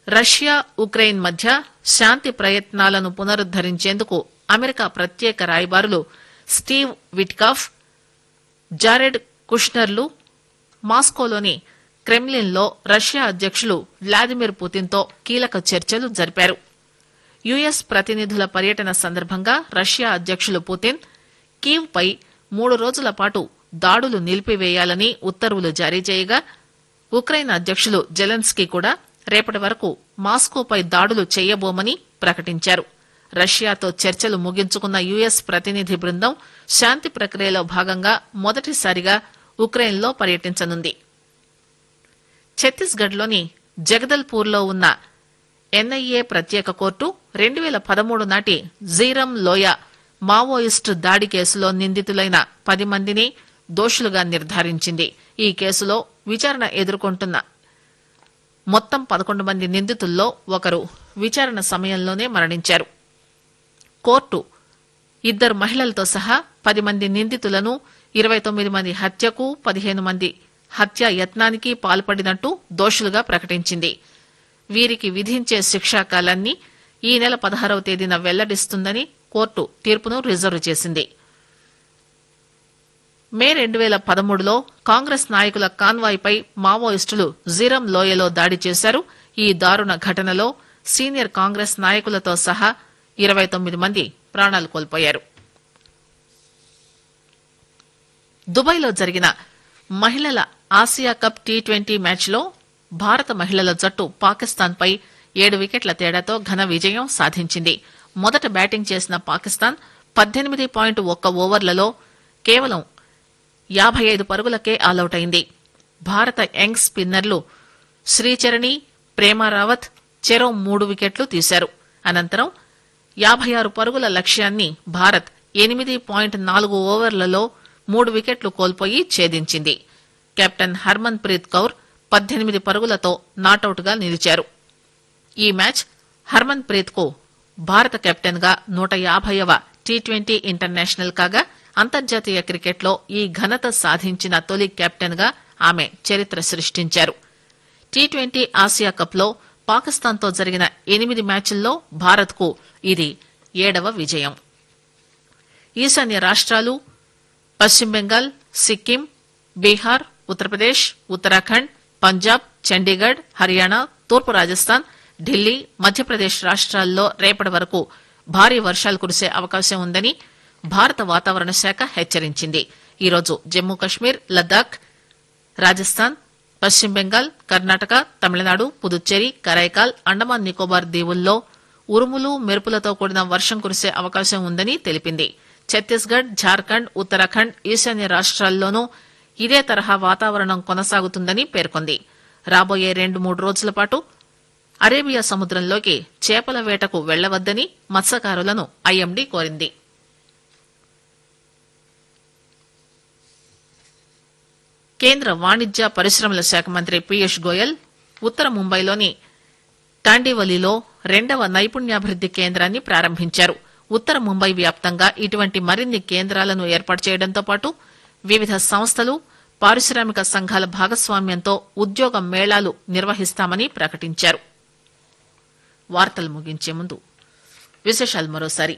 Russia Ukraine మధ్య శాంతి ప్రయత్నాలను పునరుద్దరించేందుకు అమెరికా ప్రత్యేక రాయబారులు స్టీవ్ విట్కాఫ్ జారెడ్ కుష్నర్లు మాస్కోలోని క్రెమ్లిన్లో రష్యా అధ్యక్షులు వ్లాదిమిర్ పుతిన్తో కీలక చర్చలు జరిపారు యుఎస్ ప్రతినిధుల పర్యటన సందర్భంగా రష్యా అధ్యక్షులు పుతిన్ కీవ్ పై మూడు రోజుల పాటు దాడులు నిలిపివేయాలని ఉత్తర్వులు జారీ చేయగా ఉక్రెయిన్ అధ్యక్షులు జెలెన్స్కీ కూడా రేపటి వరకు మాస్కోపై దాడులు చేయబోమని ప్రకటించారు రష్యాతో చర్చలు ముగించుకున్న యుఎస్ ప్రతినిధి బృందం శాంతి ప్రక్రియలో భాగంగా మొదటిసారిగా ఉక్రెయిన్లో పర్యటించనుంది ఛత్తీస్గఢ్లోని జగదల్పూర్లో ఉన్న ఎన్ఐఏ ప్రత్యేక కోర్టు రెండు వేల పదమూడు నాటి జీరం లోయ మావోయిస్టు దాడి కేసులో నిందితులైన పది మందిని దోషులుగా నిర్ధారించింది ఈ కేసులో విచారణ ఎదుర్కొంటున్న మొత్తం పదకొండు మంది నిందితుల్లో ఒకరు విచారణ సమయంలోనే మరణించారు కోర్టు ఇద్దరు మహిళలతో సహా పది మంది నిందితులను ఇరవై తొమ్మిది మంది హత్యకు పదిహేను మంది హత్య యత్నానికి పాల్పడినట్టు దోషులుగా ప్రకటించింది వీరికి విధించే శిక్షాకాలాన్ని ఈ నెల పదహారవ తేదీన వెల్లడిస్తుందని కోర్టు తీర్పును రిజర్వ్ చేసింది మే రెండు వేల పదమూడులో కాంగ్రెస్ నాయకుల కాన్వాయ్పై మావోయిస్టులు జీరం లోయలో దాడి చేశారు ఈ దారుణ ఘటనలో సీనియర్ కాంగ్రెస్ నాయకులతో సహా ఇరవై తొమ్మిది మంది ప్రాణాలు కోల్పోయారు దుబాయ్లో జరిగిన మహిళల ఆసియా కప్ టీ ట్వంటీ మ్యాచ్లో భారత మహిళల జట్టు పాకిస్తాన్పై ఏడు వికెట్ల తేడాతో ఘన విజయం సాధించింది మొదట బ్యాటింగ్ చేసిన పాకిస్తాన్ పద్దెనిమిది పాయింట్ ఒక్క ఓవర్లలో కేవలం యాభై ఐదు పరుగులకే ఆలౌట్ అయింది భారత యంగ్ స్పిన్నర్లు శ్రీచరణి ప్రేమ రావత్ చెరో మూడు వికెట్లు తీశారు అనంతరం యాభై ఆరు పరుగుల లక్ష్యాన్ని భారత్ ఎనిమిది పాయింట్ నాలుగు ఓవర్లలో మూడు వికెట్లు కోల్పోయి ఛేదించింది కెప్టెన్ హర్మన్ ప్రీత్ కౌర్ పద్దెనిమిది పరుగులతో నాటౌట్గా నిలిచారు ఈ మ్యాచ్ హర్మన్ ప్రీత్ కు భారత కెప్టెన్ గా నూట యాభైవ టీ ట్వంటీ ఇంటర్నేషనల్ కాగా అంతర్జాతీయ క్రికెట్లో ఈ ఘనత సాధించిన తొలి కెప్టెన్ గా ఆమె చరిత్ర సృష్టించారు టీ ట్వంటీ ఆసియా కప్ లో పాకిస్తాన్ తో జరిగిన ఎనిమిది మ్యాచ్ల్లో భారత్ కు ఇది ఏడవ విజయం ఈశాన్య రాష్ట్రాలు పశ్చిమ బెంగాల్ సిక్కిం బీహార్ ఉత్తరప్రదేశ్ ఉత్తరాఖండ్ పంజాబ్ చండీగఢ్ హర్యానా తూర్పు రాజస్థాన్ ఢిల్లీ మధ్యప్రదేశ్ రాష్ట్రాల్లో రేపటి వరకు భారీ వర్షాలు కురిసే అవకాశం ఉందని భారత వాతావరణ శాఖ హెచ్చరించింది ఈరోజు జమ్మూ కశ్మీర్ లద్దాఖ్ రాజస్థాన్ పశ్చిమ బెంగాల్ కర్ణాటక తమిళనాడు పుదుచ్చేరి కరైకాల్ అండమాన్ నికోబార్ దీవుల్లో ఉరుములు మెరుపులతో కూడిన వర్షం కురిసే అవకాశం ఉందని తెలిపింది ఛత్తీస్గఢ్ ఝార్ఖండ్ ఉత్తరాఖండ్ ఈశాన్య రాష్ట్రాల్లోనూ ఇదే తరహా వాతావరణం కొనసాగుతుందని పేర్కొంది రాబోయే రెండు మూడు రోజుల పాటు అరేబియా సముద్రంలోకి చేపల వేటకు వెళ్లవద్దని మత్స్యకారులను ఐఎండీ కోరింది కేంద్ర వాణిజ్య పరిశ్రమల శాఖ మంత్రి పీయూష్ గోయల్ ఉత్తర ముంబైలోని టాండివలిలో రెండవ నైపుణ్యాభివృద్ది కేంద్రాన్ని ప్రారంభించారు ఉత్తర ముంబై వ్యాప్తంగా ఇటువంటి మరిన్ని కేంద్రాలను ఏర్పాటు చేయడంతో పాటు వివిధ సంస్థలు పారిశ్రామిక సంఘాల భాగస్వామ్యంతో ఉద్యోగ మేళాలు నిర్వహిస్తామని ప్రకటించారు వార్తలు ముగించే ముందు విశేషాలు మరోసారి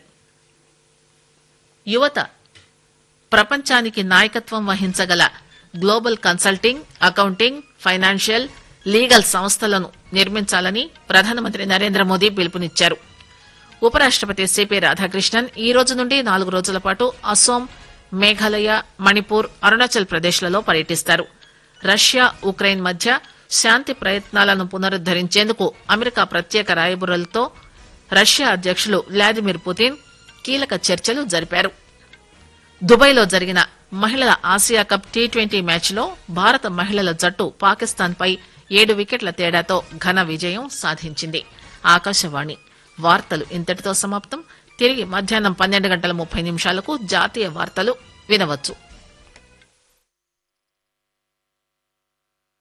యువత ప్రపంచానికి నాయకత్వం వహించగల global consulting accounting financial legal సంస్థలను నిర్మించాలని ప్రధానమంత్రి నరేంద్ర మోదీ పిలుపునిచ్చారు ఉపరాష్టపతి సిపి రాధాకృష్ణన్ ఈ రోజు నుండి నాలుగు రోజుల పాటు అస్సోం మేఘాలయ మణిపూర్ అరుణాచల్ ప్రదేశ్లలో పర్యటిస్తారు రష్యా ఉక్రెయిన్ మధ్య శాంతి ప్రయత్నాలను పునరుద్దరించేందుకు అమెరికా ప్రత్యేక రాయబురులతో రష్యా అధ్యక్షులు వ్లాదిమిర్ పుతిన్ కీలక చర్చలు జరిపారు దుబాయ్లో జరిగిన మహిళల ఆసియా కప్ టీ ట్వంటీ మ్యాచ్లో భారత మహిళల జట్టు పాకిస్తాన్పై ఏడు వికెట్ల తేడాతో ఘన విజయం సాధించింది ఆకాశవాణి వార్తలు ఇంతటితో సమాప్తం తిరిగి మధ్యాహ్నం పన్నెండు గంటల ముప్పై నిమిషాలకు జాతీయ వార్తలు వినవచ్చు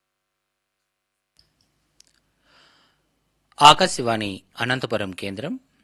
ఆకాశవాణి అనంతపురం కేంద్రం